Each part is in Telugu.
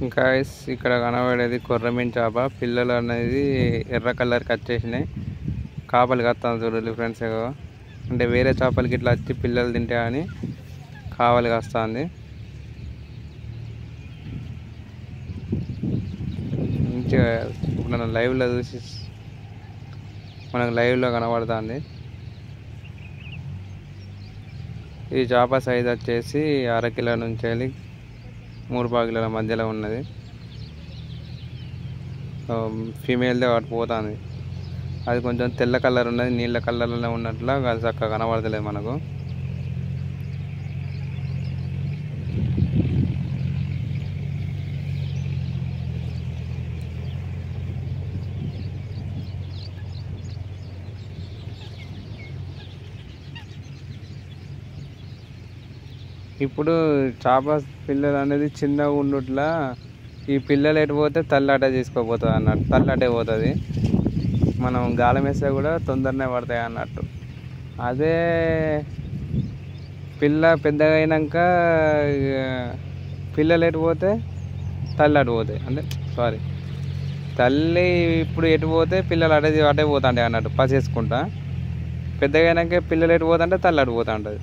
ఇంకా ఇక్కడ కనబడేది కొర్రమీన్ చేప పిల్లలు అనేది ఎర్ర కలర్కి వచ్చేసినాయి కాపలు కత్తాను చూడండి ఫ్రెండ్స్ ఇగో. అంటే వేరే చేపలకి ఇట్లా వచ్చి పిల్లలు తింటే అని కావలి కాస్తుంది మంచిగా ఇప్పుడు మనం లైవ్లో చూసి మనకు లైవ్లో కనబడుతుంది ఈ చేప సైజ్ వచ్చేసి అర కిలో నుంచి వెళ్ళి మూడు పావు కిలోల మధ్యలో ఉన్నది ఫీమేల్దే వాటి పోతుంది అది కొంచెం తెల్ల కలర్ ఉన్నది నీళ్ళ కలర్లో ఉన్నట్లా అది చక్కగా కనబడతలేదు మనకు ఇప్పుడు చేప పిల్లలు అనేది చిన్నగా ఉండుట్లా ఈ పిల్లలు ఎటు పోతే తల్లాట తీసుకోపోతుంది అన్నట్టు తల్లాటే పోతుంది మనం గాలం వేస్తే కూడా తొందరనే పడతాయి అన్నట్టు అదే పిల్ల పెద్దగా అయినాక ఇక పిల్లలు ఎటు పోతే తల్లి అటు పోతాయి అంటే సారీ తల్లి ఇప్పుడు ఎటు పోతే పిల్లలు అటే అటే పోతాండే అన్నట్టు పసేసుకుంటా పెద్దగా అయినాక పిల్లలు ఎటు పోతుంటే తల్లి అటు పోతా ఉంటుంది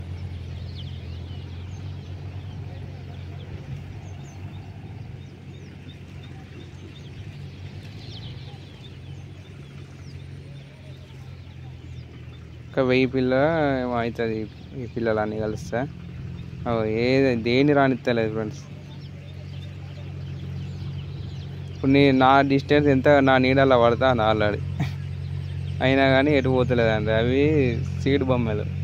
ఒక వెయ్యి పిల్ల ఏమో అవుతుంది ఈ పిల్లలు అన్నీ కలిస్తే అగో ఏ దేని రానిస్తలేదు ఫ్రెండ్స్ ఇప్పుడు నీ నా డిస్టెన్స్ ఎంత నా నీడలో పడతా ఆల్రెడీ అయినా కానీ ఎటు పోతలేదండి అవి సీడ్ బొమ్మలు